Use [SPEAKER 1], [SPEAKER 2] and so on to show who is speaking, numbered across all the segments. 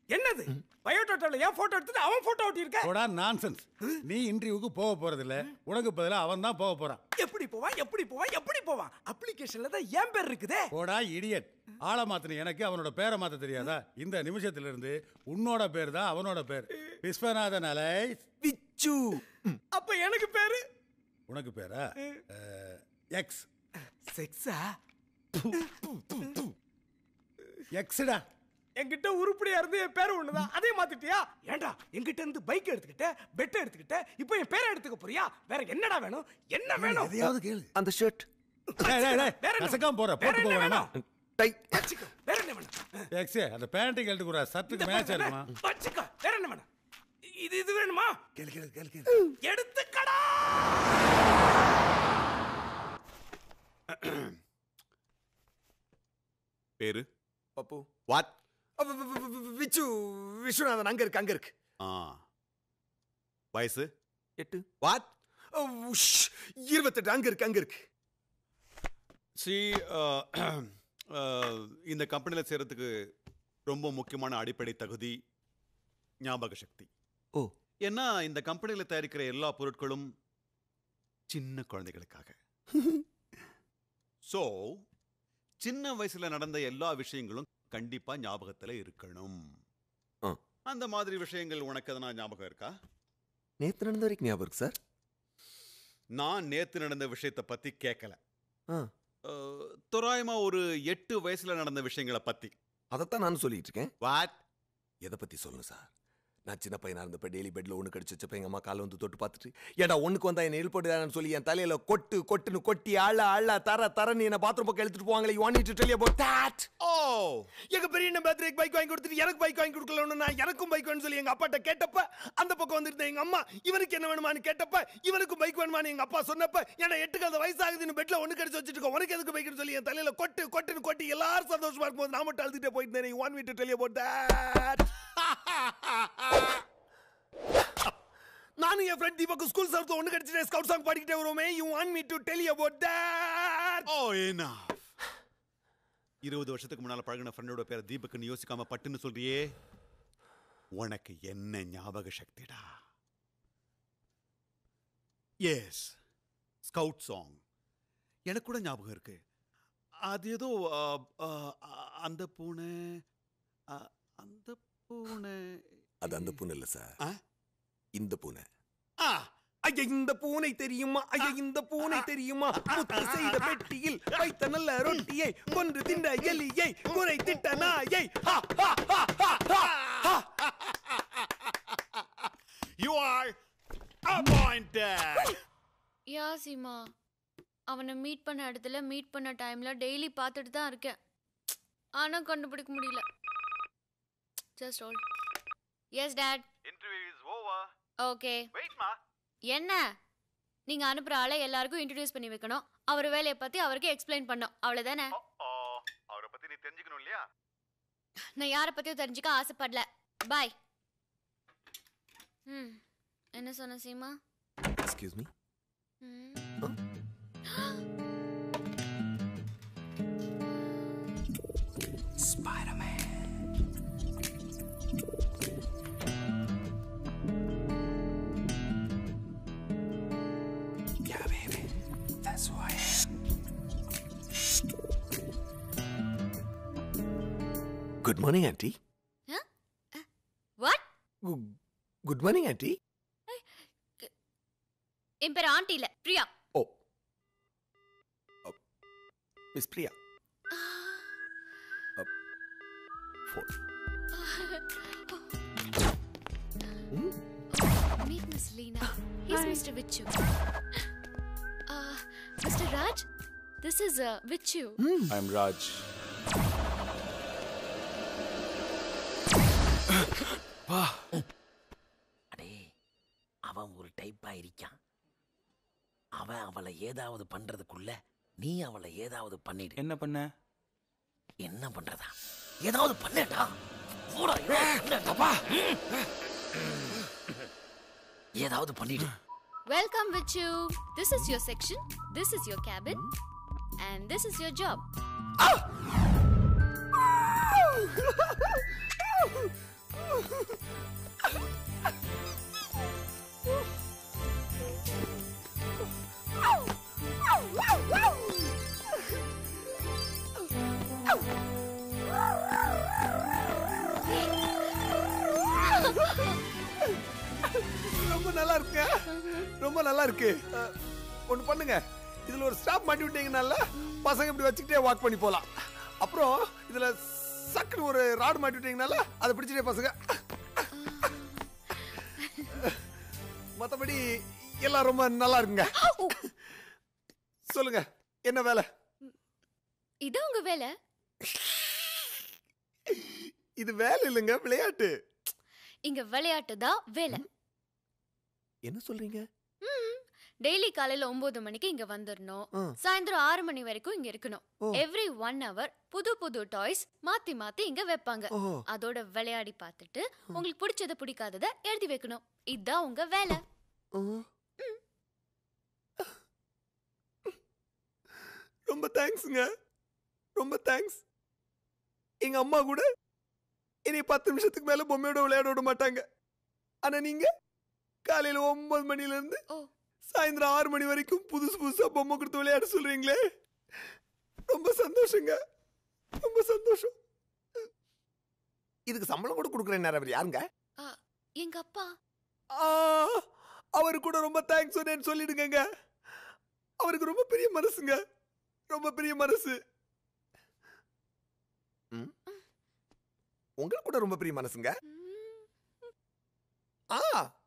[SPEAKER 1] என்னது பயோடாட்டால ஏன் போட்டோ எடுத்துட்டு அவன் போட்டோ ஒட்டி இருக்க
[SPEAKER 2] போடா நான்சென்ஸ் நீ இன்டர்வியூக்கு போக போறது இல்ல உனக்கு பதிலா அவன் தான் போக போறான்
[SPEAKER 1] எப்படி போவான் எப்படி போவான் எப்படி போவான் அப்ளிகேஷன்ல தான் என் பேர் இருக்குதே
[SPEAKER 2] போடா இடியட் ஆளை மாத்தின எனக்கு அவனோட பேரை மாத்த தெரியாதா இந்த நிமிஷத்துல இருந்து உன்னோட பேர் தான் அவனோட பேர் விஸ்வநாதன் அலை
[SPEAKER 1] விச்சு அப்ப எனக்கு பேரு
[SPEAKER 2] உனக்கு பேரா எக்ஸ்
[SPEAKER 1] செக்ஸா
[SPEAKER 2] எக்ஸ்டா
[SPEAKER 1] என்கிட்ட உருப்படியா இருந்து என் பேர் ஒண்ணுதான் அதே மாத்திட்டியா ஏன்டா என்கிட்ட இருந்து பைக் எடுத்துக்கிட்ட பெட் எடுத்துக்கிட்ட இப்போ என் பேரை எடுத்துக்க போறியா வேற என்னடா வேணும் என்ன வேணும்
[SPEAKER 2] எதையாவது கேளு
[SPEAKER 3] அந்த ஷர்ட்
[SPEAKER 2] டேய், டேய், டேய்,
[SPEAKER 1] வேற என்ன?
[SPEAKER 2] கசக்காம போற
[SPEAKER 1] வேற
[SPEAKER 2] போட்டு
[SPEAKER 1] என்ன
[SPEAKER 2] போக வேணாமா
[SPEAKER 1] வேணும்?
[SPEAKER 3] டை
[SPEAKER 1] வச்சுக்கோ வேற என்ன வேணும்
[SPEAKER 2] எக்ஸ் அந்த பேண்ட்டு கழட்டு கூட
[SPEAKER 1] இந்த
[SPEAKER 2] சட்டுக்கு
[SPEAKER 1] பேர்
[SPEAKER 2] மேட்ச்
[SPEAKER 1] தானே?
[SPEAKER 2] இருக்குமா
[SPEAKER 1] வச்சுக்கோ வேற என்ன வேணும் இது இது வேணுமா
[SPEAKER 2] கேளு கேளு கேளு கேளு
[SPEAKER 1] எடுத்துக்கடா
[SPEAKER 4] பேரு
[SPEAKER 3] பப்பு
[SPEAKER 4] வாட்
[SPEAKER 3] அவ- வ- வ- வ- விச்சு விஸ்வநாதன் அங்க இருக்கு அங்க இருக்கு
[SPEAKER 4] ஆ வயசு
[SPEAKER 3] எட்டு
[SPEAKER 4] வாட்
[SPEAKER 3] ஓ, உஷ், இருபத்தெட்டு அங்க இருக்கு அங்க இருக்கு
[SPEAKER 4] சி இந்த கம்பெனியில் சேர்றதுக்கு ரொம்ப முக்கியமான அடிப்படை தகுதி ஞாபக சக்தி
[SPEAKER 3] ஓ
[SPEAKER 4] ஏன்னா இந்த கம்பெனியில் தயாரிக்கிற எல்லா பொருட்களும் சின்ன குழந்தைகளுக்காக ஸோ சின்ன வயசுல நடந்த எல்லா விஷயங்களும் கண்டிப்பா ஞாபகத்துல இருக்கணும்
[SPEAKER 3] ஆ.
[SPEAKER 4] அந்த மாதிரி விஷயங்கள் உனக்கு எதனா ஞாபகம் இருக்கா
[SPEAKER 3] நேத்து நடந்த வரைக்கும் ஞாபகம் இருக்கு சார்
[SPEAKER 4] நான் நேத்து நடந்த விஷயத்தை பத்தி கேட்கல
[SPEAKER 3] ஆ
[SPEAKER 4] அஹ், தோராயமா ஒரு எட்டு வயசுல நடந்த விஷயங்களை பத்தி
[SPEAKER 3] அதைத்தான் நானும் சொல்லிட்டு இருக்கேன்
[SPEAKER 4] வாட்
[SPEAKER 3] எதை பத்தி சொல்லுங்க சார் நான் சின்ன பையனா இருந்தப்ப டெய்லி பெட்ல ஒண்ணு கடிச்சு வச்சப்ப எங்க அம்மா காலை வந்து தொட்டு பார்த்துட்டு ஏடா ஒண்ணுக்கு வந்தா என்ன நெல் போட்டுதான்னு சொல்லி என் தலையில கொட்டு கொட்டுன்னு கொட்டி அள்ள அள்ள தர தரன்னு என்ன பாத்ரூம் பக்கம் எடுத்துட்டு போவாங்களே you want to tell about that
[SPEAKER 4] oh
[SPEAKER 1] எங்க பெரிய என்ன பர்த்டேக்கு பைக் வாங்கி கொடுத்துட்டு எனக்கு பைக் வாங்கி கொடுக்கலன்னு நான் எனக்கும் பைக் வேணும்னு சொல்லி எங்க அப்பாட்ட கேட்டப்ப அந்த பக்கம் வந்திருந்த எங்க அம்மா இவனுக்கு என்ன வேணுமான்னு கேட்டப்ப இவனுக்கும் பைக் வேணுமான்னு எங்க அப்பா சொன்னப்ப ஏன்னா எட்டு கால வயசாகுதுன்னு பெட்ல ஒண்ணு கடிச்சு வச்சுட்டு இருக்கோம். உனக்கு எதுக்கு பைக்னு சொல்லி என் தலையில கொட்டு கொட்டுன்னு கொட்டி எல்லாரும் சந்தோஷமா இருக்கும்போது நான் மட்டும் அழுதுட்டே போயிட்டு one meet tell about that நானும் என் ஃப்ரெண்ட் தீபக் ஸ்கூல் சார்த்து ஒண்ணு கடிச்சிட்டு ஸ்கவுட் சாங் பாடிக்கிட்டே வருவோமே you want me to tell about that
[SPEAKER 4] oh ஏனா இருபது வருஷத்துக்கு முன்னால பழகின ஃப்ரெண்டோட பேரை தீபக்னு யோசிக்காம பட்டுன்னு சொல்றியே உனக்கு என்ன ஞாபக சக்திடா எஸ் ஸ்கவுட் சாங் எனக்கு கூட ஞாபகம் இருக்கு அது ஏதோ ஆ, ஆ, ஆ, அந்த பூனை ஆ, அந்த பூனை
[SPEAKER 3] அது அந்த பூனை இல்ல சார்
[SPEAKER 4] ஆ?
[SPEAKER 3] இந்த பூனை
[SPEAKER 4] ஆ
[SPEAKER 1] ஐயா இந்த பூனை தெரியுமா ஐயா இந்த பூனை தெரியுமா முத்து செய்த பெட்டியில் வைத்த நல்ல ரொட்டியை கொன்று தின்ற எலியை குறை திட்ட நாயை ஹா, ஹா, ஹா, ஹா, ஹா, ஹா.
[SPEAKER 4] You are appointed
[SPEAKER 5] yeah Seema அவனை மீட் பண்ண இடத்துல மீட் பண்ண டைம்ல டெய்லி பார்த்துட்டு தான் இருக்கேன் ஆனா கண்டுபிடிக்க முடியல just hold yes dad
[SPEAKER 4] interview is over
[SPEAKER 5] okay
[SPEAKER 4] wait ma
[SPEAKER 5] என்ன நீங்க அனுப்புற ஆளை எல்லாருக்கும் இன்ட்ரடியூஸ் பண்ணி வைக்கணும் அவர் வேலையை பத்தி அவருக்கு எக்ஸ்பிளைன் பண்ணணும் அவ்வளவுதானே
[SPEAKER 4] ஓ அவரை பத்தி நீ தெரிஞ்சுக்கணும் இல்லையா
[SPEAKER 5] நான் யாரை பத்தியும் தெரிஞ்சுக்க ஆசைப்படல பாய் ம் என்ன சொன்ன சீமா
[SPEAKER 3] எக்ஸ்கியூஸ் மீ
[SPEAKER 5] ம்.
[SPEAKER 3] Good morning aunty
[SPEAKER 5] what
[SPEAKER 3] good morning aunty
[SPEAKER 5] என் பேர் ஆண்டி இல்ல Priya
[SPEAKER 3] oh miss Priya phone
[SPEAKER 5] Meet Miss Leena. He's Mr. Vichu. Uh, Mr. Raj, this is uh, Vichu.
[SPEAKER 6] I'm Raj.
[SPEAKER 7] அடே அவன் ஒரு டைப்பா இருக்கான் அவன் அவளை ஏதாவது பண்றதுக்குள்ள நீ அவளை ஏதாவது பண்ணிடு
[SPEAKER 6] என்ன பண்ண
[SPEAKER 7] என்ன பண்றதா ஏதாவது பண்ணேடா போடா, ஏதாவது பண்ணேடா. ஏதாவது பண்ணிடு
[SPEAKER 5] Welcome, Vichu. This is your section. This is your cabin. And this is your job.
[SPEAKER 3] ரொம்ப நல்லா இருக்குங்க ரொம்ப நல்லா இருக்கு அஹ், ஒண்ணு பண்ணுங்க இதுல ஒரு ஸ்டாப் மாட்டி விட்டீங்கனால பசங்க இப்படி வச்சுக்கிட்டே வாக் பண்ணி போலாம் அப்புறம் இதுல சக்குன்னு ஒரு ராடு மாட்டி விட்டீங்கனால அதை பிடிச்சிட்டே பசங்க மத்தபடி எல்லாம் ரொம்ப நல்லா இருக்குங்க சொல்லுங்க என்ன வேலை
[SPEAKER 5] இதான் உங்க வேலை
[SPEAKER 3] இது வேலை இல்லைங்க விளையாட்டு
[SPEAKER 5] இங்க விளையாட்டு தான் வேலை
[SPEAKER 3] என்ன சொல்றீங்க
[SPEAKER 5] டெய்லி காலையில ஒன்பது மணிக்கு இங்க வந்துடணும்
[SPEAKER 3] ஆ.
[SPEAKER 5] சாயந்தரம் ஆறு மணி வரைக்கும் இங்க இருக்கணும்
[SPEAKER 3] ஓ.
[SPEAKER 5] எவ்ரி ஒன் ஹவர் புது புது டாய்ஸ் மாத்தி மாத்தி இங்க வைப்பாங்க
[SPEAKER 3] ஓஹோ
[SPEAKER 5] அதோட விளையாடி பார்த்துட்டு உங்களுக்கு பிடிச்சத பிடிக்காதத எழுதி வைக்கணும் இதான் உங்க வேலை
[SPEAKER 3] ஆஹ். ரொம்ப தேங்க்ஸுங்க ரொம்ப தேங்க்ஸ் எங்க அம்மா கூட இனி பத்து நிமிஷத்துக்கு மேல பொம்மையோட விளையாட விட மாட்டாங்க ஆனா நீங்க காலையில ஒன்பது மணில இருந்து
[SPEAKER 5] ஓ.
[SPEAKER 3] சாயந்தரம் ஆறு மணி வரைக்கும் புதுசு புதுசா பொம்மை கொடுத்து விளையாட சொல்றீங்களே ரொம்ப சந்தோஷங்க ரொம்ப சந்தோஷம் இதுக்கு சம்பளம் கூட கொடுக்குறேன் நேரம் யாருங்க
[SPEAKER 5] எங்க அப்பா
[SPEAKER 3] ஆ, அவரு கூட ரொம்ப தேங்க்ஸ் சொன்னேன்னு சொல்லிடுங்க அவருக்கு ரொம்ப பெரிய மனசுங்க ரொம்ப பெரிய மனசு ம். உங்களுக்கு கூட ரொம்ப பெரிய மனசுங்க
[SPEAKER 5] ம்,
[SPEAKER 3] ஆ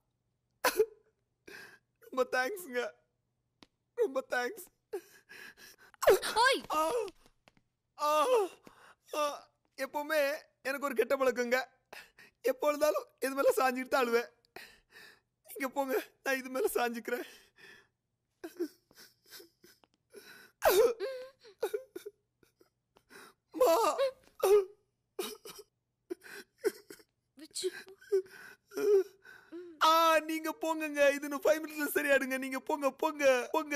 [SPEAKER 3] ரொம்ப தேங்க்ஸ்ங்க ரொம்ப தேங்க்ஸ்
[SPEAKER 5] ஓய்
[SPEAKER 3] ஆ, ஆ, ஆ, எப்பவுமே எனக்கு ஒரு கெட்ட பழக்கங்க எப்போ இருந்தாலும் இது மேல சாஞ்சிட்டு தான் அழுவேன் நீங்க போங்க நான் இது மேல சாஞ்சிக்கிறேன் மா
[SPEAKER 5] விச்சு.
[SPEAKER 3] ஆ நீங்க போங்கங்க இது இன்னும் ஃபைவ் மினிட்ஸ்ல சரியாடுங்க நீங்க போங்க போங்க போங்க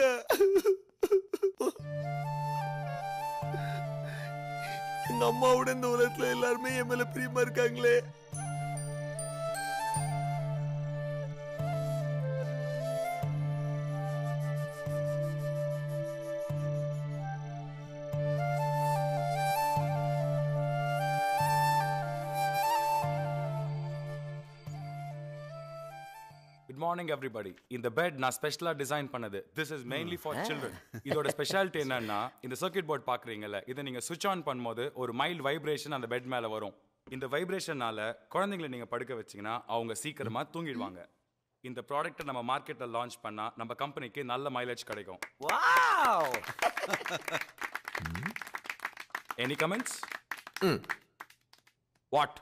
[SPEAKER 3] எங்க அம்மாவோட இந்த உலகத்துல எல்லாருமே என் மேல பிரியமா இருக்காங்களே
[SPEAKER 6] குட் மார்னிங் எவ்ரிபடி இந்த பெட் நான் ஸ்பெஷலா டிசைன் பண்ணது this is mainly for children இதோட ஸ்பெஷாலிட்டி என்னன்னா இந்த சர்க்கியூட் போர்ட் பாக்குறீங்கல்ல இதை நீங்க சுவிட்ச் ஆன் பண்ணும்போது ஒரு மைல்ட் வைப்ரேஷன் அந்த பெட் மேல வரும் இந்த வைப்ரேஷனால குழந்தைங்களை நீங்க படுக்க வச்சீங்கன்னா அவங்க சீக்கிரமா தூங்கிடுவாங்க இந்த ப்ராடக்ட்டை நம்ம மார்க்கெட்ல லான்ச் பண்ணா நம்ம கம்பெனிக்கு நல்ல மைலேஜ் கிடைக்கும்
[SPEAKER 7] வாவ்
[SPEAKER 6] எனி கமெண்ட்ஸ்
[SPEAKER 3] ம்.
[SPEAKER 6] வாட்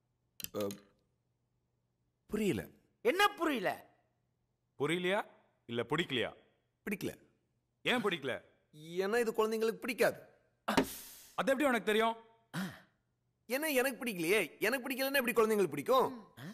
[SPEAKER 3] புரியல
[SPEAKER 7] என்ன புரியல
[SPEAKER 6] புரியலையா இல்ல பிடிக்கலையா
[SPEAKER 3] பிடிக்கல
[SPEAKER 6] ஏன் பிடிக்கல
[SPEAKER 3] ஏன்னா இது குழந்தைங்களுக்கு பிடிக்காது
[SPEAKER 6] அது எப்படி உனக்கு தெரியும்
[SPEAKER 3] ஏன்னா எனக்கு பிடிக்கலையே எனக்கு பிடிக்கலன்னா எப்படி குழந்தைங்களுக்கு பிடிக்கும்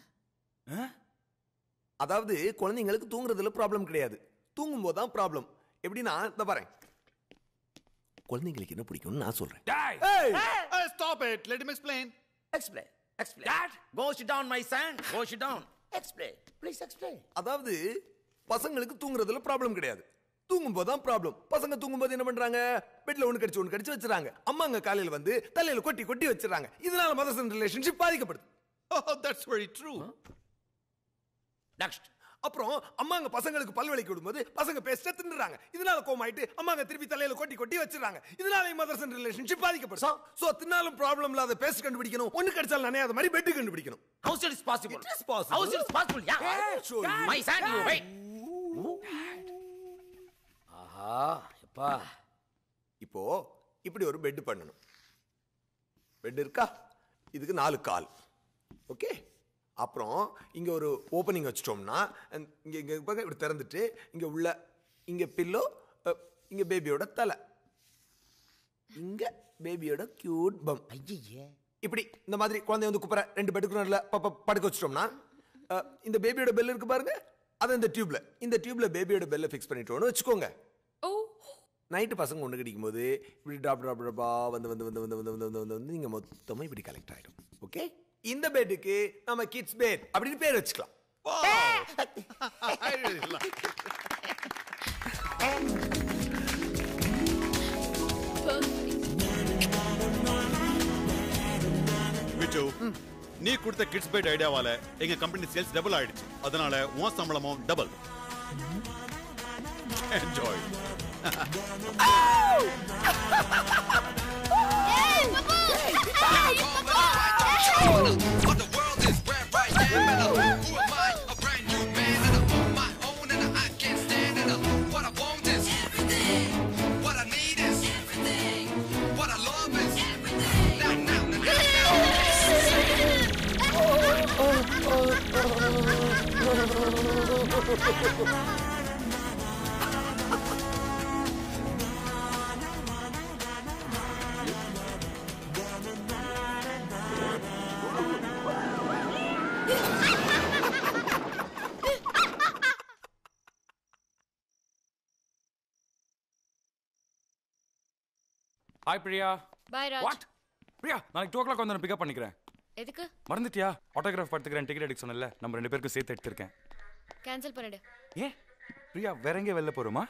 [SPEAKER 3] அதாவது குழந்தைங்களுக்கு தூங்குறதுல ப்ராப்ளம் கிடையாது தூங்கும் போது தான் ப்ராப்ளம் எப்படின்னா இந்த பாறேன் குழந்தைங்களுக்கு என்ன பிடிக்கும்னு நான் சொல்றேன்
[SPEAKER 6] டேய்
[SPEAKER 4] Hey, stop it. Let him explain.
[SPEAKER 7] Explain explain dad go sit down my son go sit down explain please explain
[SPEAKER 3] அதாவது பசங்களுக்கு தூங்குறதுல ப்ராப்ளம் கிடையாது தூங்கும் போது தான் ப்ராப்ளம் பசங்க தூங்கும் போது என்ன பண்றாங்க பெட்ல ஒண்ணு கடிச்சு ஒண்ணு கடிச்சு வச்சிராங்க அம்மாங்க காலையில வந்து தலையில கொட்டி கொட்டி வச்சிராங்க இதனால மதர் சன் ரிலேஷன்ஷிப் பாதிக்கப்படுது
[SPEAKER 4] Oh, that's very true.
[SPEAKER 7] Next
[SPEAKER 3] அப்புறம் அம்மாங்க பசங்களுக்கு பல்வலிக்கு விடும்போது பசங்க பேசிட்டு தின்னுறாங்க இதனால கோமாயிட்டு அம்மாங்க திருப்பி தலையில கொட்டி கொட்டி வச்சிடறாங்க இதனால மதர் சன் ரிலேஷன்ஷிப் பாதிக்கப்படும் சோ தின்னாலும் ப்ராப்ளம் இல்லாத பேஸ்ட் கண்டுபிடிக்கணும் ஒண்ணு கடிச்சாலும் நானே அது மாதிரி பெட் கண்டுபிடிக்கணும்
[SPEAKER 7] how's it is possible
[SPEAKER 3] It is possible.
[SPEAKER 7] How's it is possible yeah
[SPEAKER 3] show you.
[SPEAKER 7] My son you wait ஆஹா எப்பா
[SPEAKER 3] இப்போ இப்படி ஒரு பெட் பண்ணணும் பெட் இருக்கா இதுக்கு நாலு கால் ஓகே அப்புறம் இங்க ஒரு ஓப்பனிங் வச்சிட்டோம்னா and இங்க இங்க பாருங்க, இப்படி திறந்துட்டு இங்க உள்ள இங்க பில்லோ இங்க பேபியோட தலை இங்க பேபியோட கியூட் பம்
[SPEAKER 7] ஐயே
[SPEAKER 3] இப்படி இந்த மாதிரி குழந்தை வந்து குப்புற ரெண்டு பெட்டுக்கு நடுல ப- ப- படுக்க வச்சிட்டோம்னா அஹ், இந்த பேபியோட பெல் இருக்கு பாருங்க அது இந்த டியூப்ல இந்த டியூப்ல பேபியோட பெல்ல ஃபிக்ஸ் பண்ணிட்டோம்னு வச்சுக்கோங்க
[SPEAKER 5] ஓ
[SPEAKER 3] நைட்டு பசங்க ஒன்று கிடைக்கும் போது இப்படி ட்ராப் ட்ராப் ட்ராப்பா வந்து வந்து வந்து வந்து வந்து வந்து வந்து வந்து வந்து நீங்க மொத்தமா இப்படி கலெக்ட் ஆயிடும் ஓகே இந்த பெட்டுக்கு நம்ம கிட்ஸ் பெட் அப்படின்னு பேர் வச்சுக்கலாம்
[SPEAKER 4] Wow. I really like it.
[SPEAKER 5] perfect.
[SPEAKER 4] விட்டு நீ கொடுத்த கிட்ஸ் பெட் ஐடியாவால எங்க கம்பெனி சேல்ஸ் டபுள் ஆயிடுச்சு அதனால உன் சம்பளமும் double enjoy
[SPEAKER 8] But the world is red right now, and uh, who am I? A brand new man, and I'm on my own, and I can't stand it. Uh, what I want is everything. What I need is everything. What I love is everything. Now, now, now, now, now.
[SPEAKER 6] Hi Priya
[SPEAKER 5] bye Raj
[SPEAKER 6] what Priya நாளைக்கு டூ ஓ clock வந்து நான் pickup பண்ணிக்கிறேன்
[SPEAKER 5] எதுக்கு
[SPEAKER 6] மறந்துட்டியா autograph படுத்துக்கிறேன் ticket எடுக்க சொன்னல நம்ம ரெண்டு பேருக்கும் சேர்த்து எடுத்திருக்கேன்
[SPEAKER 5] கேன்சல் பண்ணிடு
[SPEAKER 6] ஏன் பிரியா வேற எங்கே வெளில போறோமா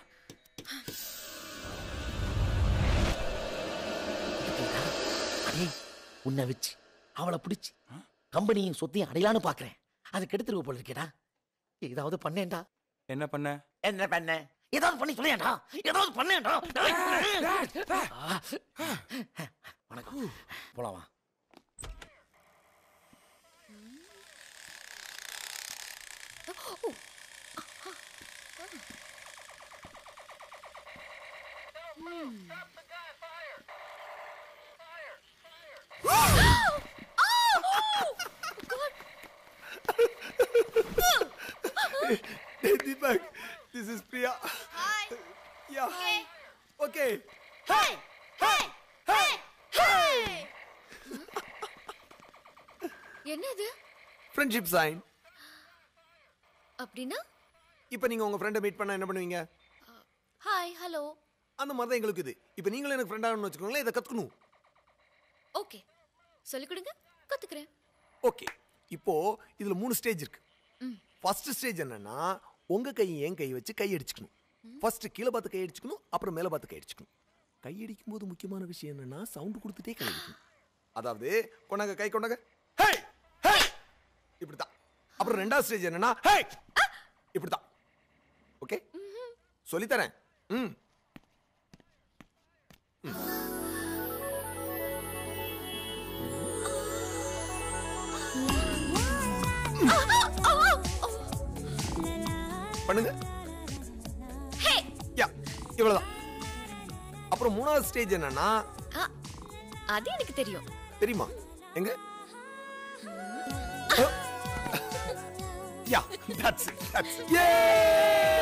[SPEAKER 7] அடே உன்னை வச்சு அவளை பிடிச்சி கம்பெனியும் சொத்தையும் அடையலான்னு பாக்குறேன் அது கெடுத்துருவ போல இருக்கேடா ஏதாவது பண்ணேன்டா
[SPEAKER 6] என்ன பண்ண
[SPEAKER 7] என்ன பண்ண ஏதாவது பண்ணி சொல்லேன்டா ஏதாவது பண்ணேன்டா வணக்கம் போலாமா
[SPEAKER 1] Hey, Deepak, this is Priya.
[SPEAKER 5] Hi
[SPEAKER 1] Yeah. Okay.
[SPEAKER 5] Hi hi hi hi என்ன இது
[SPEAKER 3] ஃப்ரெண்ட்ஷிப் சைன்
[SPEAKER 5] அப்படின்னா
[SPEAKER 3] இப்போ நீங்க உங்க ஃப்ரெண்டை மீட் பண்ணா என்ன பண்ணுவீங்க
[SPEAKER 5] ஹாய் ஹலோ
[SPEAKER 3] அந்த மாதிரி தான் எங்களுக்கு இது இப்போ நீங்களும் எனக்கு ஃப்ரெண்டாகணும்னு வச்சுக்கோங்களேன் இதை கற்றுக்கணும்
[SPEAKER 5] ஓகே சொல்லிக் கொடுங்க கத்துக்கிறேன்
[SPEAKER 3] ஓகே இப்போ இதுல மூணு ஸ்டேஜ் இருக்கு ஃபர்ஸ்ட் ஸ்டேஜ் என்னன்னா உங்க கை என் கை வச்சு கை அடிச்சுக்கணும் ஃபர்ஸ்ட் கீழே பார்த்து கை அடிச்சுக்கணும் அப்புறம் மேலே பார்த்து கை அடிச்சுக்கணும் கை அடிக்கும் போது முக்கியமான விஷயம் என்னன்னா சவுண்ட் கொடுத்துட்டே கை அடிக்கணும் அதாவது கொண்டாங்க கை கொண்டாங்க ஹே ஹே இப்படிதான் அப்புறம் ரெண்டாவது ஸ்டேஜ் என்னன்னா ஹே இப்படிதான் ஓகே சொல்லித்தரேன் ம் பண்ணுங்க
[SPEAKER 5] ஹே
[SPEAKER 3] யா இவ்வளவுதான் அப்புறம் மூணாவது ஸ்டேஜ் என்னன்னா
[SPEAKER 5] அது எனக்கு தெரியும்
[SPEAKER 3] தெரியுமா எங்க yeah that's it that's it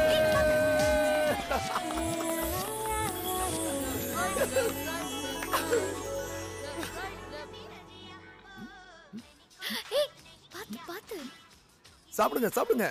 [SPEAKER 5] hey பாத்து பாத்து
[SPEAKER 3] சாப்பிடுங்க சாப்பிடுங்க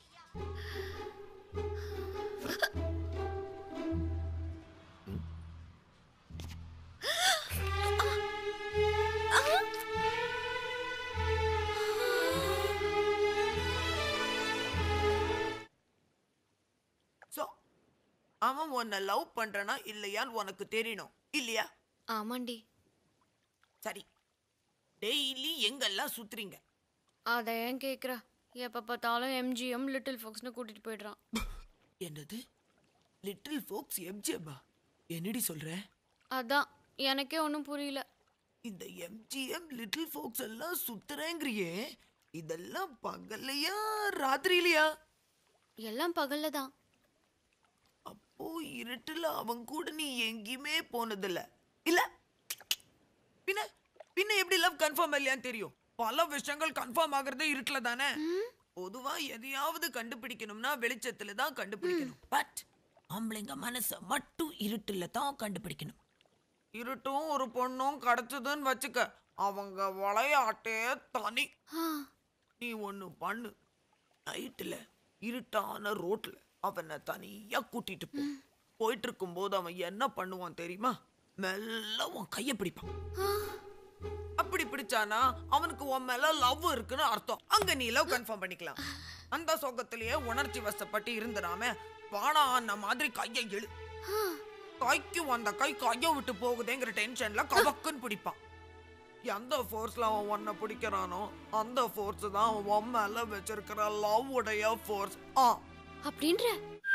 [SPEAKER 9] சோ அவன் உன்னை லவ் பண்றானா இல்லையான்னு உனக்கு தெரியணும் இல்லையா
[SPEAKER 5] ஆமாண்டி
[SPEAKER 9] சரி டெய்லி எங்கெல்லாம் சுத்துறீங்க
[SPEAKER 5] அதை ஏன் கேக்குற எப்ப பார்த்தாலும் எம்ஜிஎம் லிட்டில் ஃபோக்ஸ்னு கூட்டிட்டு போயிடுறான்
[SPEAKER 9] என்னது லிட்டில் ஃபோக்ஸ் எம்ஜிஎம்மா என்னடி சொல்ற
[SPEAKER 5] அதான் எனக்கே ஒன்றும் புரியல
[SPEAKER 9] இந்த எம்ஜிஎம் லிட்டில் ஃபோக்ஸ் எல்லாம் சுத்துறேங்கிறியே இதெல்லாம் பகல்லையா ராத்திரியிலையா
[SPEAKER 5] எல்லாம் பகல்ல தான்
[SPEAKER 9] அப்போ இருட்டுல அவன் கூட நீ எங்கேயுமே போனதில்ல இல்ல பின்ன பின்ன எப்படி லவ் கன்ஃபார்ம் இல்லையான்னு தெரியும் பல விஷயங்கள் கன்ஃபார்ம் ஆகுறதே இருட்டுல தானே பொதுவா எதையாவது கண்டுபிடிக்கணும்னா வெளிச்சத்துல தான் கண்டுபிடிக்கணும் பட் ஆம்பளைங்க மனச மட்டும் இருட்டுல தான் கண்டுபிடிக்கணும் இருட்டும் ஒரு பொண்ணும் கிடைச்சதுன்னு வச்சுக்க அவங்க விளையாட்டே தனி
[SPEAKER 5] ஆ,
[SPEAKER 9] நீ ஒண்ணு பண்ணு நைட்டுல இருட்டான ரோட்ல அவனை தனியா கூட்டிட்டு போ போயிட்டு இருக்கும்போது அவன் என்ன பண்ணுவான் தெரியுமா மெல்ல உன் கைய பிடிப்பான் அப்படி பிடிச்சானா அவனுக்கு உன் மேல லவ் இருக்குன்னு அர்த்தம் அங்க நீ லவ் கன்ஃபார்ம் பண்ணிக்கலாம் அந்த சோகத்திலேயே உணர்ச்சி வசப்பட்டு இருந்துடாம வாடா அந்த மாதிரி கையை இழு கைக்கு அந்த கை கைய விட்டு போகுதேங்கிற டென்ஷன்ல கவக்குன்னு பிடிப்பான் எந்த ஃபோர்ஸ்ல அவன் உன்னை பிடிக்கிறானோ அந்த ஃபோர்ஸ் தான் அவன் உன் மேல வச்சிருக்கிற லவ் உடைய ஃபோர்ஸ் ஆ
[SPEAKER 5] அப்படின்ற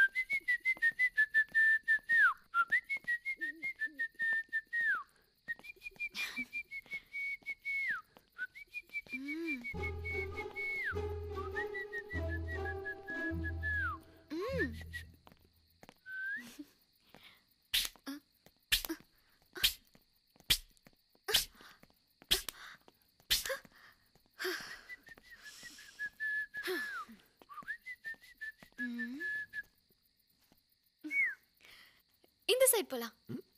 [SPEAKER 5] இந்த சைடு போலாம்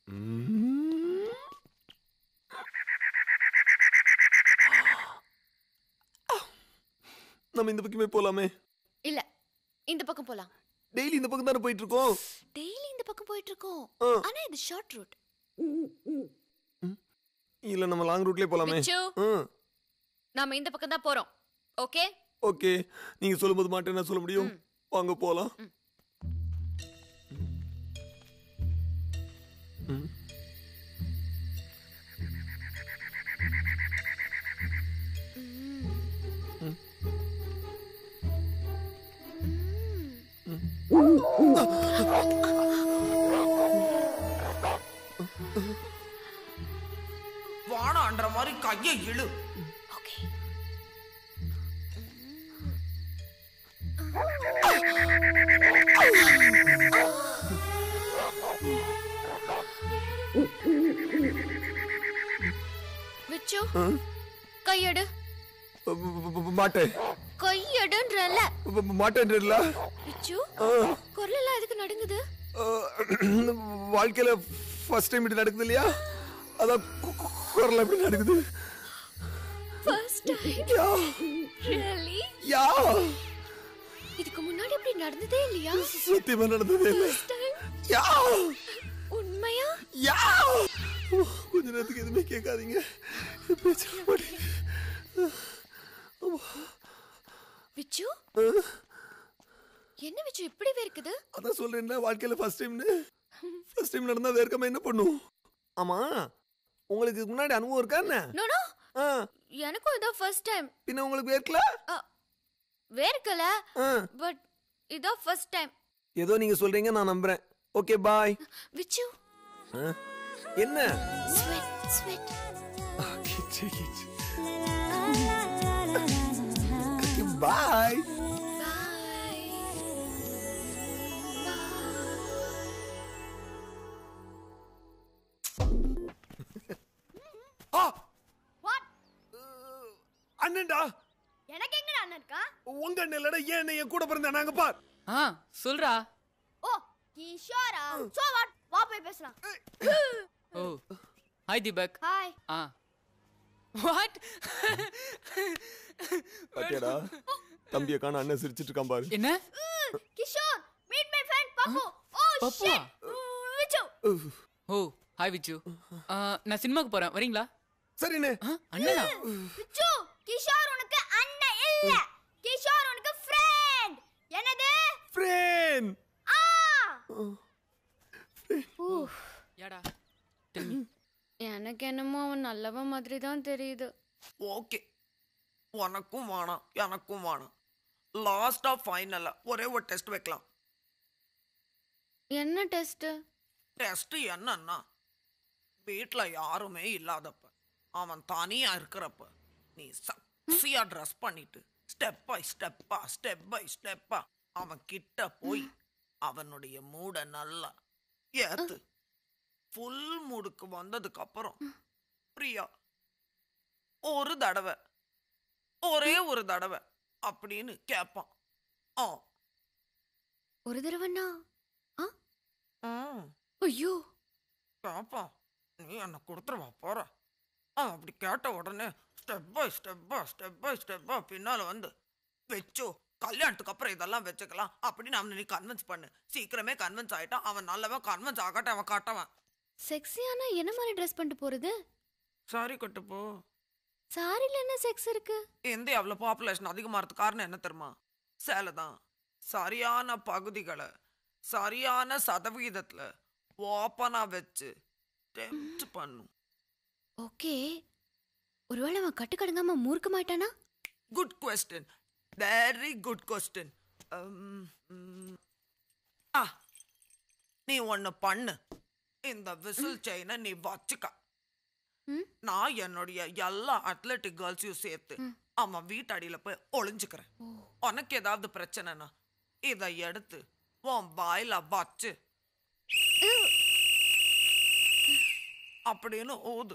[SPEAKER 3] நம்ம இந்த பக்கமே போலாமே
[SPEAKER 5] இல்ல இந்த பக்கம் போலாம்
[SPEAKER 3] டெய்லி இந்த பக்கம் தானே போயிட்டு இருக்கோம்
[SPEAKER 5] டெய்லி இந்த பக்கம் போயிட்டு இருக்கோம்
[SPEAKER 3] ஆ.
[SPEAKER 5] ஆனா இது ஷார்ட் ரூட்
[SPEAKER 3] இல்ல நம்ம லாங் ரூட்லயே போலாமே
[SPEAKER 5] பிச்சு.
[SPEAKER 3] ம்
[SPEAKER 5] நாம இந்த பக்கம் தான் போறோம் ஓகே
[SPEAKER 3] ஓகே நீங்க சொல்லும்போது மாட்டேன் சொல்ல முடியும் வாங்க போலாம் ம்.
[SPEAKER 9] வானான்ற மாதிரி கையை இழு
[SPEAKER 5] ஓகே விச்சு கையெடு
[SPEAKER 3] ப- ப- ப- மாட்டேன்
[SPEAKER 5] கையெடுன்றல
[SPEAKER 3] ப- ப- மாட்டேன்றல
[SPEAKER 5] விச்சு குரல் எல்லாம் எதுக்கு நடுங்குது
[SPEAKER 3] வாழ்க்கையில ஃபர்ஸ்ட் டைம் இப்படி நடக்குது இல்லையா அதான் கு- கு- குரல் எப்படி நடக்குது
[SPEAKER 5] first time
[SPEAKER 3] yeah
[SPEAKER 5] really
[SPEAKER 3] yeah
[SPEAKER 5] இதுக்கு முன்னாடி இப்படி நடந்ததே இல்லையா
[SPEAKER 3] சத்தியமா நடந்ததே இல்லை
[SPEAKER 5] ஃபர்ஸ்ட் டைம்
[SPEAKER 3] யா
[SPEAKER 5] உண்மையா
[SPEAKER 3] யா கொஞ்ச நேரத்துக்கு எதுவுமே கேட்காதீங்க பேச மாட்டேங்க
[SPEAKER 5] விச்சு என்ன விச்சு இப்படி இருக்குது
[SPEAKER 3] அதான் சொல்றேன்ல வாழ்க்கையில ஃபர்ஸ்ட் டைம்னு ஃபர்ஸ்ட் டைம் நடந்தா வேர்க்காம என்ன பண்ணும் ஆமா உங்களுக்கு இதுக்கு முன்னாடி அனுபவம் இருக்கா என்ன
[SPEAKER 5] நோ நோ
[SPEAKER 3] ஆ,
[SPEAKER 5] எனக்கும் இதான் ஃபர்ஸ்ட் டைம்
[SPEAKER 3] பின்ன உங்களுக்கு வேர்க்கல
[SPEAKER 5] வேர்க்கல
[SPEAKER 3] ஆ,
[SPEAKER 5] பட் இதான் ஃபர்ஸ்ட் டைம்
[SPEAKER 3] ஏதோ நீங்க சொல்றீங்க நான் நம்புறேன் ஓகே பாய்
[SPEAKER 5] விச்சு
[SPEAKER 3] என்ன
[SPEAKER 5] ஸ்வெட் ஸ்வெட்
[SPEAKER 3] பாய்
[SPEAKER 5] பை
[SPEAKER 1] ஆ
[SPEAKER 10] வாட்
[SPEAKER 1] அண்ணன்டா
[SPEAKER 10] எனக்கு எங்கடா அண்ணன் இருக்கா
[SPEAKER 1] உங்க அண்ணன் இல்லடா ஏன் அண்ணன் என் கூட பிறந்த நாங்க பார்
[SPEAKER 11] ஆ சொல்றா
[SPEAKER 10] ஓ கிஷோரா சோ வாட் வா போய் பேசலாம்
[SPEAKER 11] ஓ ஹாய் தீபக்
[SPEAKER 10] ஹாய்
[SPEAKER 11] ஆ வாட்
[SPEAKER 3] பாத்தியாடா தம்பியை காண அண்ணன் சிரிச்சிட்டு இருக்கான் பாரு
[SPEAKER 11] என்ன
[SPEAKER 10] Kishore meet my friend Pappu oh
[SPEAKER 11] பப்புவா?
[SPEAKER 10] Shit Vichu
[SPEAKER 11] oh hi Vichu ஆ, நான் சினிமாக்கு போறேன் வரீங்களா
[SPEAKER 3] சரிண்ணே
[SPEAKER 11] ஆ, அண்ணனா
[SPEAKER 10] விச்சு கிஷோர் உனக்கு அண்ணன் இல்ல கிஷோர் உனக்கு ஃப்ரெண்ட் என்னது
[SPEAKER 3] ஃப்ரெண்ட்
[SPEAKER 10] ஆ
[SPEAKER 11] யாடா Tell me.
[SPEAKER 5] எனக்கு என்னமோ அவன் நல்லவன் மாதிரி தான் தெரியுது
[SPEAKER 9] ஓகே உனக்கும் வேணாம் எனக்கும் வேணாம் லாஸ்டா ஃபைனலா ஒரே ஒரு டெஸ்ட் வைக்கலாம்
[SPEAKER 5] என்ன டெஸ்ட்
[SPEAKER 9] டெஸ்ட் என்னன்னா வீட்ல யாருமே இல்லாதப்ப அவன் தனியா இருக்கிறப்ப நீ சக்சியா ட்ரெஸ் பண்ணிட்டு ஸ்டெப் பை ஸ்டெப்பா ஸ்டெப் பை ஸ்டெப்பா அவன் கிட்ட போய் அவனுடைய மூட நல்லா ஏத்து ஃபுல் மூடுக்கு வந்ததுக்கு அப்புறம் பிரியா ஒரு தடவை ஒரே ஒரு தடவை அப்படின்னு கேட்பான் ஆ
[SPEAKER 5] ஒரு தடவைண்ணா
[SPEAKER 9] ம்
[SPEAKER 5] ஐயோ
[SPEAKER 9] பாப்பா நீ என்ன கொடுத்துருவா போற அவன் அப்படி கேட்ட உடனே ஸ்டெப் பை ஸ்டெப்பா ஸ்டெப் பை ஸ்டெப்பா பின்னால வந்து வச்சோ கல்யாணத்துக்கு அப்புறம் இதெல்லாம் வச்சுக்கலாம் அப்படின்னு அவனை நீ கன்வின்ஸ் பண்ணு சீக்கிரமே கன்வின்ஸ் ஆயிட்டான் அவன் நல்லவன் கன்வின்ஸ் ஆகட்டும் அவன் காட்டவன்
[SPEAKER 5] செக்ஸியானா என்ன மாதிரி ட்ரெஸ் பண்ணிட்டு போறது
[SPEAKER 9] சாரி கட்டு போ
[SPEAKER 5] சாரில என்ன செக்ஸ் இருக்கு
[SPEAKER 9] இந்தியாவில் பாப்புலேஷன் அதிகமாகிறது காரணம் என்ன தெரியுமா சேலை தான் சரியான பகுதிகளை சரியான சதவிகிதத்தில் ஓப்பனாக வச்சு டெம்ப்ட் பண்ணும்
[SPEAKER 5] ஓகே ஒருவேளை அவன் கட்டுக்கடங்காம மூர்க்க மாட்டானா
[SPEAKER 9] good question very good question ஆ நீ ஒன்னு பண்ணு இந்த விசில் செயினை நீ வச்சுக்க நான் என்னுடைய எல்லா அத்லெட்டிக் கேர்ள்ஸையும் சேர்த்து அவன் வீட்டடியில போய் ஒளிஞ்சுக்கிறேன் உனக்கு ஏதாவது பிரச்சனைனா இதை எடுத்து உன் வாயில வச்சு அப்படின்னு ஊது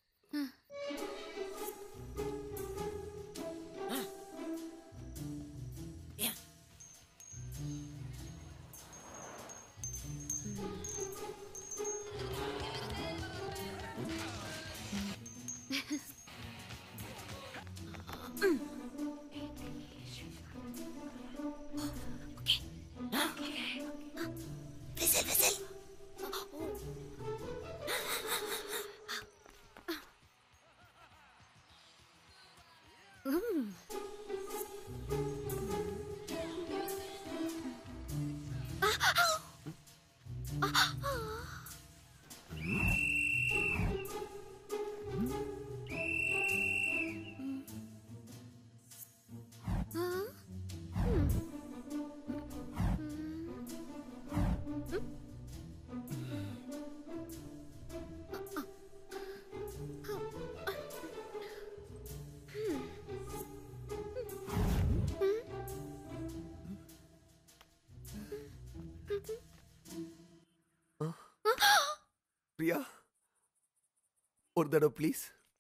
[SPEAKER 3] பிரியா ஒரு தடவை ப்ளீஸ்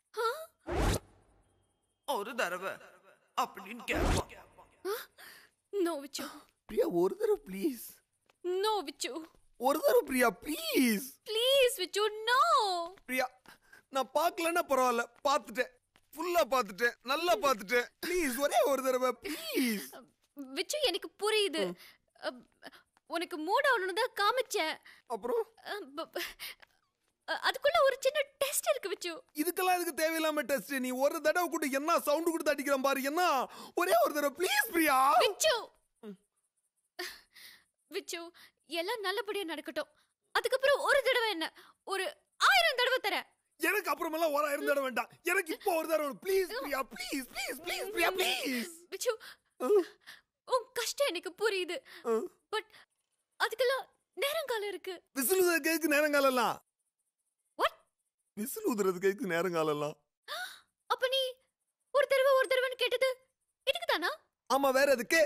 [SPEAKER 9] ஒரு தடவை அப்படின்னு கேட்பான்
[SPEAKER 5] நோ விச்சு
[SPEAKER 3] பிரியா ஒரு தடவை ப்ளீஸ்
[SPEAKER 5] நோ விச்சு
[SPEAKER 3] ஒரு தடவை Priya please
[SPEAKER 5] please Vichu no
[SPEAKER 3] Priya நான் பார்க்கலன்னா பரவாயில்ல பார்த்துட்டேன் ஃபுல்லா பார்த்துட்டேன் நல்லா பார்த்துட்டேன் ப்ளீஸ் ஒரே ஒரு தடவை ப்ளீஸ்
[SPEAKER 5] விச்சு எனக்கு புரியுது அப், உனக்கு மூட் ஆகணும்னு தான் காமிச்சேன்
[SPEAKER 3] அப்புறம்
[SPEAKER 5] அ, ப- ப- அ, அதுக்குள்ள ஒரு சின்ன டெஸ்ட் இருக்கு விச்சு
[SPEAKER 1] இதுக்கெல்லாம் இதுக்கு தேவையில்லாம டெஸ்ட் நீ ஒரு தடவை கூட என்ன சவுண்ட் கொடுத்து அடிக்கிறான் பாரு என்ன ஒரே ஒரு தடவை ப்ளீஸ் பிரியா
[SPEAKER 5] விச்சு விச்சு எல்லாம் நல்லபடியா நடக்கட்டும் அதுக்கப்புறம் ஒரு தடவை என்ன ஒரு ஆயிரம் தடவை தரேன்
[SPEAKER 1] எனக்கு அப்புறமெல்லாம் ஒரு ஆயிரம் தடவை வேண்டாம் எனக்கு இப்போ ஒரு தடவை please Priya please please please Priya please
[SPEAKER 5] Vichu உன் கஷ்டம் எனக்கு புரியுது பட் அதுக்கெல்லாம் நேரங்காலம் இருக்கு
[SPEAKER 1] விசில் ஊதுற கேக்கு நேரங்காலம்லாம்
[SPEAKER 5] வாட்
[SPEAKER 1] விசில் ஊதுறது கேக்கு நேரங்காலம்லாம்
[SPEAKER 5] அப்ப நீ ஒரு தடவை ஒரு தடவைன்னு கேட்டது இதுக்கு தானா
[SPEAKER 1] ஆமா வேற எதுக்கு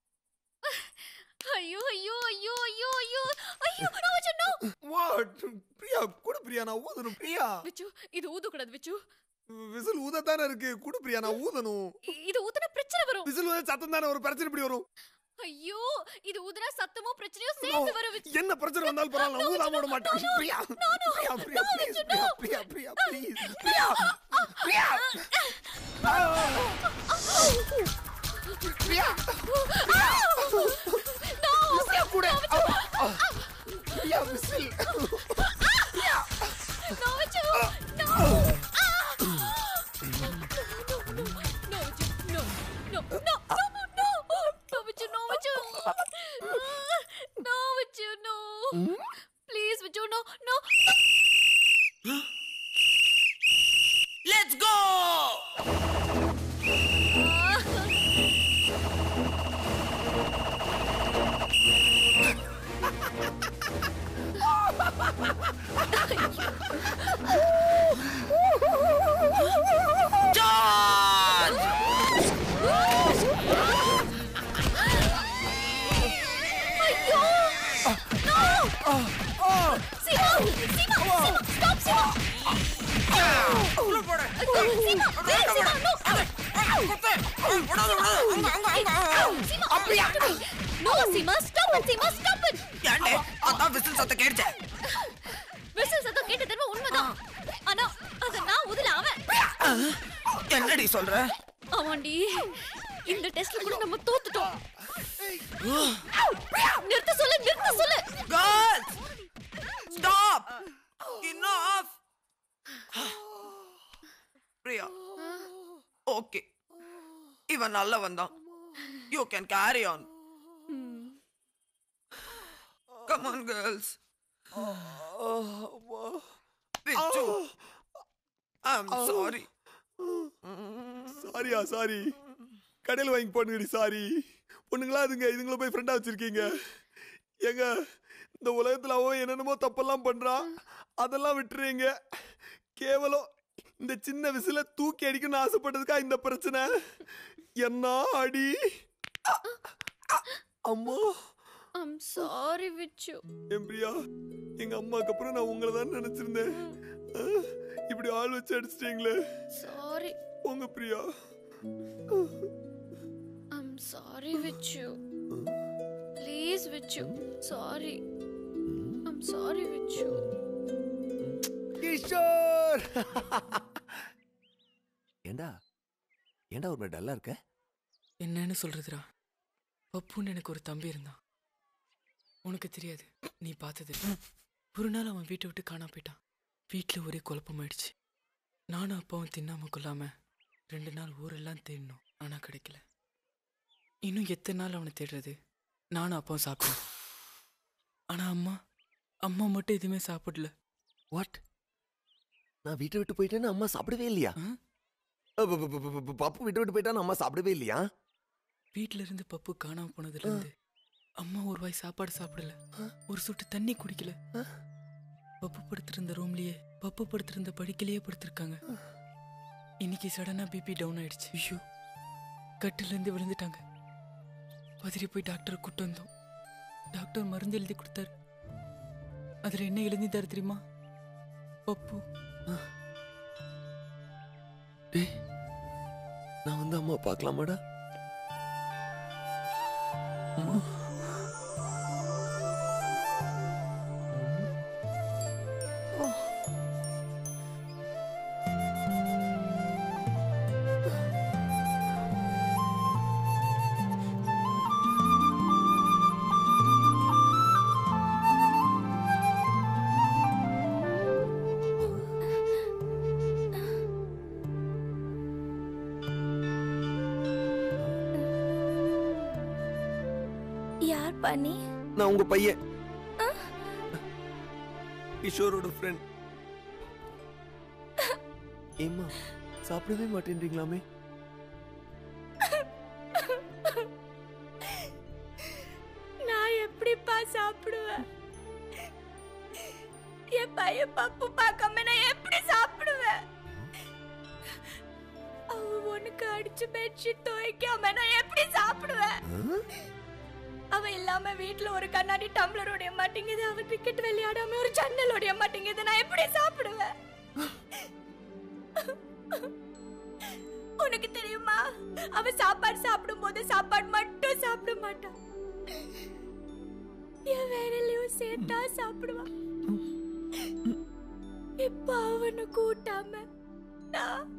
[SPEAKER 5] ஐயோ ஐயோ ஐயோ ஐயோ ஐயோ ஐயோ நான் வச்சு நோ
[SPEAKER 1] வாட் பிரியா குடு பிரியா நான் ஊதணும் பிரியா
[SPEAKER 5] விச்சு இது ஊதக்கூடாது விச்சு
[SPEAKER 1] விசில் ஊதத்தானே இருக்கு குடு பிரியா நான் ஊதணும்
[SPEAKER 5] இ- இது ஊதுனா பிரச்சனை வரும்
[SPEAKER 1] விசில் ஊத சத்தம் தானே ஒரு பிரச்சனை இப்படி வரும்
[SPEAKER 5] ஐயோ இது ஊதுனா சத்தமும் பிரச்சனையும் சேர்ந்து வரும் விச்சு
[SPEAKER 1] என்ன பிரச்சனை வந்தாலும் பரவாயில்ல நான் ஊதாம விட மாட்டேன் பிரியா பிரியா பிரியா ப்ளீஸ் பிரியா பிரியா பிரியா ப்ளீஸ் பிரியா பிரியா பிரியா பிரியா கூட Priya whistle Priya
[SPEAKER 5] no Vichu no no Vichu no no no no no Vichu no Vichu no Vichu no please Vichu no no
[SPEAKER 9] let's go
[SPEAKER 5] ஐயோ நோ சீமா சீமா சீமா ஸ்டாப் சீமா
[SPEAKER 9] உள்ள போடு
[SPEAKER 5] ஐயோ, சீமா wait, சீமா நோ
[SPEAKER 9] குத்து விடாத விடாத அங்க அங்க அங்க
[SPEAKER 5] சீமா அப்படியே no Seema stop it Seema stop it
[SPEAKER 9] ஏண்டே அதான் விசில் சத்தம் கேட்டுச்சே
[SPEAKER 5] விசில் சத்தம் கேட்ட தடவை உண்மைதான் ஆனா அத நான் ஊதல அவன்
[SPEAKER 9] என்னடி சொல்ற
[SPEAKER 5] ஆமாண்டி இந்த டெஸ்ட்ல கூட நம்ம தோத்துட்டோம் நிறுத்த சொல்லு நிறுத்த சொல்லு
[SPEAKER 9] girls stop enough Priya okay இவன் நல்லவன் தான் you can carry on come on girls Pichu I am sorry
[SPEAKER 3] சாரியா சாரி கடையில் வாங்கி போனுங்கடி சாரி பொண்ணுங்களா அதுங்க இதுங்கள போய் ஃப்ரெண்டா வச்சிருக்கீங்க ஏங்க இந்த உலகத்துல அவன் என்னென்னமோ தப்பெல்லாம் பண்றான் அதெல்லாம் விட்டுறீங்க கேவலம் இந்த சின்ன விசில தூக்கி அடிக்கணும்னு ஆசைப்பட்டதுக்கா இந்த பிரச்சனை என்ன அடி அம்மா
[SPEAKER 5] ஐம் சாரி விச்சு
[SPEAKER 3] என் பிரியா எங்க அம்மாக்கு அப்புறம் நான் உங்களை தான் நினைச்சிருந்தேன் அஹ், இப்படி ஆள் வச்சு அடிச்சிட்டீங்களே
[SPEAKER 5] சாரி
[SPEAKER 3] உங்க Priya
[SPEAKER 5] I'm sorry Vichu please Vichu sorry I'm sorry Vichu
[SPEAKER 3] Kishore ஏண்டா ஏண்டா ஒரு மாதிரி டல்லா இருக்க
[SPEAKER 11] என்னன்னு சொல்றதுடா பப்புன்னு எனக்கு ஒரு தம்பி இருந்தான் உனக்கு தெரியாது நீ பார்த்தது இல்ல. ஒரு நாள் அவன் வீட்டை விட்டு காணா போயிட்டான் வீட்டில் ஒரே குழப்பமாயிடுச்சு நானும் அப்பாவும் தின்னாம கொள்ளாம ரெண்டு நாள் ஊரெல்லாம் தேடினோம் ஆனால் கிடைக்கல இன்னும் எத்தனை நாள் அவனை தேடுறது நானும் அப்பாவும் சாப்பிட்டோம் ஆனால் அம்மா அம்மா மட்டும் எதுவுமே சாப்பிடல
[SPEAKER 3] வாட் நான் வீட்டை விட்டு போயிட்டேன்னு அம்மா சாப்பிடவே இல்லையா
[SPEAKER 11] ஆ?
[SPEAKER 3] அ, ப, ப, ப, ப, பப்பு விட்டு விட்டு போயிட்டான்னு அம்மா சாப்பிடவே இல்லையா
[SPEAKER 11] வீட்ல இருந்து பப்பு காணாம போனதுல இருந்து அம்மா ஒரு வாய் சாப்பாடு சாப்பிடல ஒரு சொட்டு தண்ணி குடிக்கல பப்பு படுத்திருந்த ரூம்லயே பப்பு படுத்திருந்த படுக்கையிலேயே படுத்திருக்காங்க இன்னைக்கு சடனா பிபி டவுன் ஆயிடுச்சு ஐயோ கட்டில இருந்து விழுந்துட்டாங்க பதறி போய் டாக்டரை கூட்டு வந்தோம் டாக்டர் மருந்து எழுதி கொடுத்தாரு அதுல என்ன எழுதிட்டாரு தெரியுமா பப்பு
[SPEAKER 3] டேய் நான் வந்து அம்மா பார்க்கலாமாடா
[SPEAKER 10] யார் பண்ணி
[SPEAKER 3] நான் உங்க பையன் கிஷோரோட ஃப்ரெண்ட் ஏம்மா சாப்பிடவே மாட்டேன்றீங்களாமே
[SPEAKER 10] நான் எப்படிப்பா சாப்பிடுவேன் என் பையன் பப்பு பார்க்காம நான் எப்படி சாப்பிடுவேன் அவ உனக்கு அடிச்சு பெட்ஷீட் துவைக்காம நான் எப்படி சாப்பிடுவேன் அவ இல்லாம வீட்ல ஒரு கண்ணாடி டம்ளர் உடைய மாட்டேங்குது அவ கிரிக்கெட் விளையாடாம ஒரு ஜன்னல் உடைய மாட்டேங்குது நான் எப்படி சாப்பிடுவேன் உனக்கு தெரியுமா அவ சாப்பாடு சாப்பிடும் போது சாப்பாடு மட்டும் சாப்பிட மாட்டான் என் வேலையிலயும் சேர்த்தா சாப்பிடுவான் இப்ப அவனை கூட்டாம நான்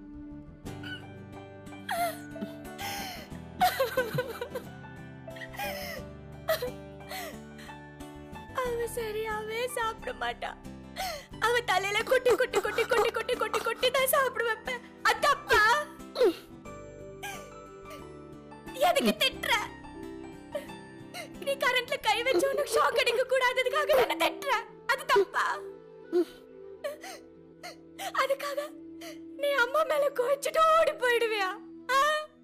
[SPEAKER 10] அவ சரியாவே சாப்பிட மாட்டா அவ தலையில கொட்டி கொட்டி கொட்டி கொட்டி கொட்டி கொட்டி கொட்டி தான் சாப்பிட வைப்பேன் அது தப்பா எதுக்கு திட்டுற நீ கரண்ட்ல கை வச்சு உனக்கு ஷாக் அடிக்க கூடாததுக்காக என்ன திட்டுற அது தப்பா அதுக்காக நீ அம்மா மேல கோச்சிட்டு ஓடி போயிடுவியா ஆ?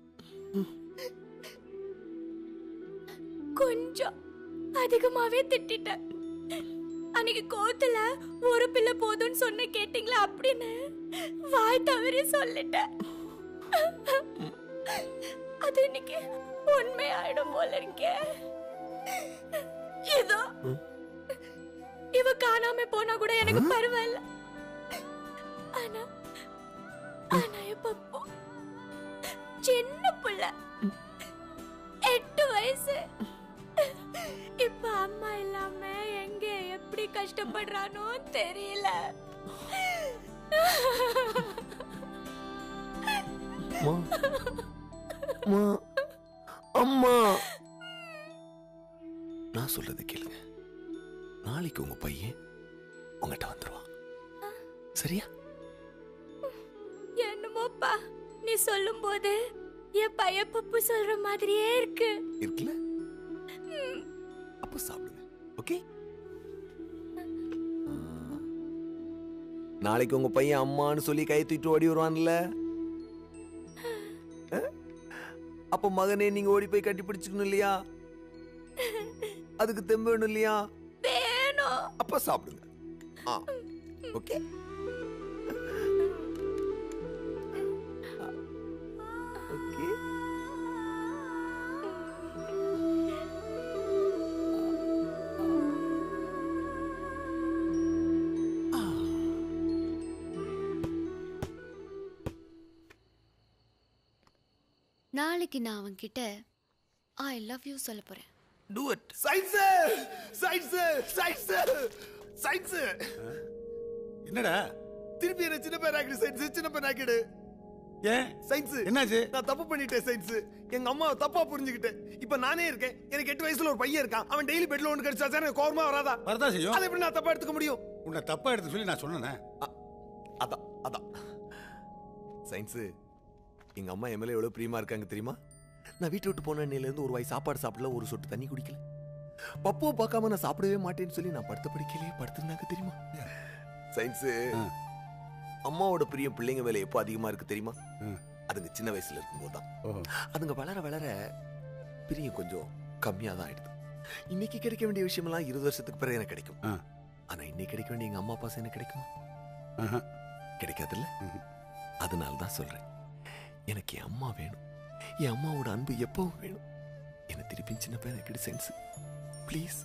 [SPEAKER 10] கொஞ்சம் அதிகமாவே திட்டிட்டேன் அன்னைக்கு கோத்துல ஒரு பிள்ளை போதும்னு சொன்ன கேட்டீங்களா அப்படின்னு வாய் தவறி சொல்லிட்டேன் அது இன்னைக்கு உண்மையாயிடும் போல இருக்கே இதோ இவ காணாம போனா கூட எனக்கு பரவாயில்ல ஆனா ஆனா என் பப்பு சின்ன புள்ள எட்டு வயசு இப்ப அம்மா இல்லாம எங்க எப்படி கஷ்டப்படுறானோ தெரியல
[SPEAKER 3] அம்மா அம்மா நான் சொல்றத கேளுங்க நாளைக்கு உங்க பையன் உங்ககிட்ட வந்துருவான் சரியா
[SPEAKER 10] என்னமோப்பா நீ சொல்லும் போது என் பைய பப்பு சொல்ற மாதிரியே இருக்கு
[SPEAKER 3] இருக்குல்ல அப்ப சாப்பிடுங்க ஓகே நாளைக்கு உங்க பையன் அம்மான்னு சொல்லி கை தூக்கிட்டு ஓடி வருவான்ல அப்ப மகனே நீங்க ஓடி போய் கட்டி பிடிச்சுக்கணும் இல்லையா அதுக்கு தெம்பு வேணும் இல்லையா
[SPEAKER 10] வேணும்
[SPEAKER 3] அப்ப சாப்பிடுங்க ஆ ஓகே ஓகே
[SPEAKER 5] நாளைக்கு நான் அவன்கிட்ட ஐ லவ் யூ சொல்ல போறேன்
[SPEAKER 9] do it
[SPEAKER 1] science science science science
[SPEAKER 2] என்னடா
[SPEAKER 1] திருப்பி என்ன சின்ன பையன் ஆக்கிடு சயின்ஸ் சின்ன பையன் ஆக்கிடு
[SPEAKER 2] ஏன்
[SPEAKER 1] சயின்ஸ்
[SPEAKER 2] என்னாச்சு
[SPEAKER 1] நான் தப்பு பண்ணிட்டேன் சயின்ஸ் எங்க அம்மாவை தப்பா புரிஞ்சுக்கிட்டேன் இப்ப நானே இருக்கேன் எனக்கு எட்டு வயசுல ஒரு பையன் இருக்கான் அவன் டெய்லி பெட்ல ஒன்று கடிச்சா சார் எனக்கு கோவமா வராதா
[SPEAKER 2] வரதா செய்யும்
[SPEAKER 1] அதை எப்படி நான் தப்பா எடுத்துக்க முடியும்
[SPEAKER 2] உன்னை தப்பா எடுத்து சொல்லி நான் சொன்னேனே
[SPEAKER 3] அதான் அதான் சயின்ஸ் எங்க அம்மா என் மேல எவ்வளவு பிரியமா இருக்காங்க தெரியுமா நான் வீட்டை விட்டு போன அன்னையில இருந்து ஒரு வாய் சாப்பாடு சாப்பிடல ஒரு சொட்டு தண்ணி குடிக்கல பப்புவை பார்க்காம நான் சாப்பிடவே மாட்டேன்னு சொல்லி நான் படுத்த படிக்கலையே படுத்திருந்தாங்க தெரியுமா சயின்ஸ் அம்மாவோட பிரியம் பிள்ளைங்க மேல எப்போ அதிகமா இருக்கு தெரியுமா அதுங்க சின்ன வயசுல இருக்கும்போது தான் அதுங்க வளர வளர பிரியம் கொஞ்சம் கம்மியா தான் ஆயிடுது இன்னைக்கு கிடைக்க வேண்டிய விஷயமெல்லாம் இருபது வருஷத்துக்கு பிறகு எனக்கு கிடைக்கும் ஆனா இன்னைக்கு கிடைக்க வேண்டிய எங்க அம்மா பாசம் எனக்கு கிடைக்குமா கிடைக்காதுல்ல அதனால தான் சொல்றேன் எனக்கு என் அம்மா வேணும் என் அம்மாவோட அன்பு எப்பவும் வேணும் என்ன திருப்பி சின்ன பையன் எனக்கு சென்ஸ் ப்ளீஸ்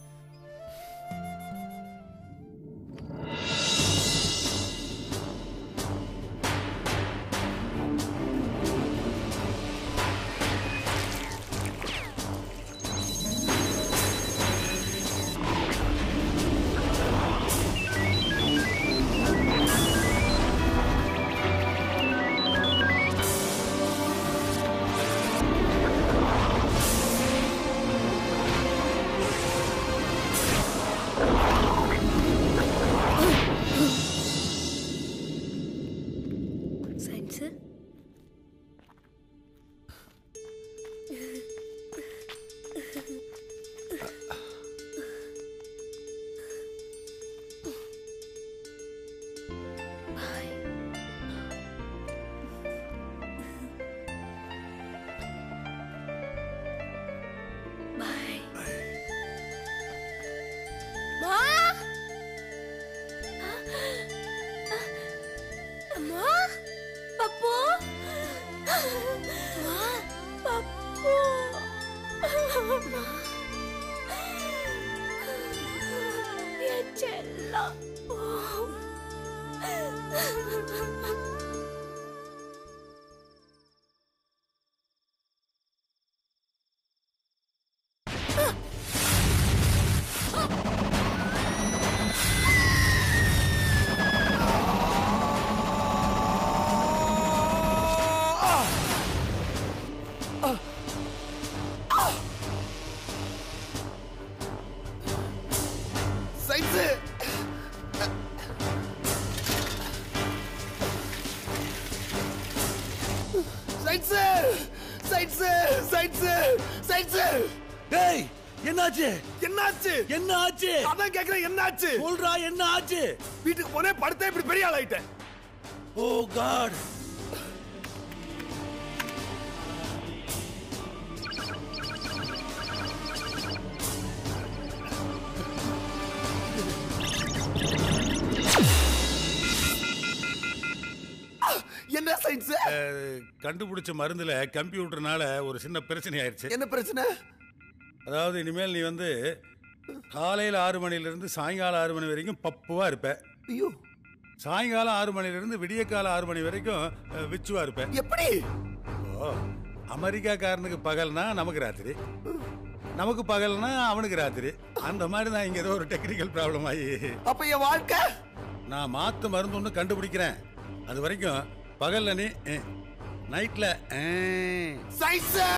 [SPEAKER 10] சயின்ஸு மா அம்மா பப்பு அம்மா பப்பு என் செல்லம்
[SPEAKER 1] science science science science science
[SPEAKER 2] டேய் என்னாச்சு
[SPEAKER 1] என்னாச்சு
[SPEAKER 2] என்ன ஆச்சு
[SPEAKER 1] அதான் கேக்குறேன் என்னாச்சு
[SPEAKER 2] சொல்றா என்ன ஆச்சு
[SPEAKER 1] வீட்டுக்கு போனே படுத்தே இப்படி பெரிய ஆள் ஆயிட்டேன்
[SPEAKER 2] ஓ காட்
[SPEAKER 1] என்ன சயின்ஸ்
[SPEAKER 2] கண்டுபிடிச்ச மருந்துல கம்ப்யூட்டர்னால ஒரு சின்ன பிரச்சனை ஆயிடுச்சு
[SPEAKER 3] என்ன பிரச்சனை
[SPEAKER 2] அதாவது இனிமேல் நீ வந்து காலையில் ஆறு மணிலேருந்து சாயங்காலம் ஆறு மணி வரைக்கும் பப்புவா இருப்ப
[SPEAKER 3] ஐயோ
[SPEAKER 2] சாயங்காலம் ஆறு மணிலேருந்து விடியக்காலம் ஆறு மணி வரைக்கும் அஹ், விச்சுவா இருப்ப
[SPEAKER 3] எப்படி
[SPEAKER 2] ஓ அமெரிக்காக்காரனுக்கு பகல்னா நமக்கு ராத்திரி நமக்கு பகல்னா அவனுக்கு ராத்திரி அந்த மாதிரி தான் இங்க ஏதோ ஒரு டெக்னிக்கல் ப்ராப்ளம் ஆகி
[SPEAKER 3] அப்ப என் வாழ்க்கை
[SPEAKER 2] நான் மாத்து மருந்து ஒன்று கண்டுபிடிக்கிறேன் அது வரைக்கும் பகல்ல நீ நைட்ல
[SPEAKER 1] சயின்ஸ்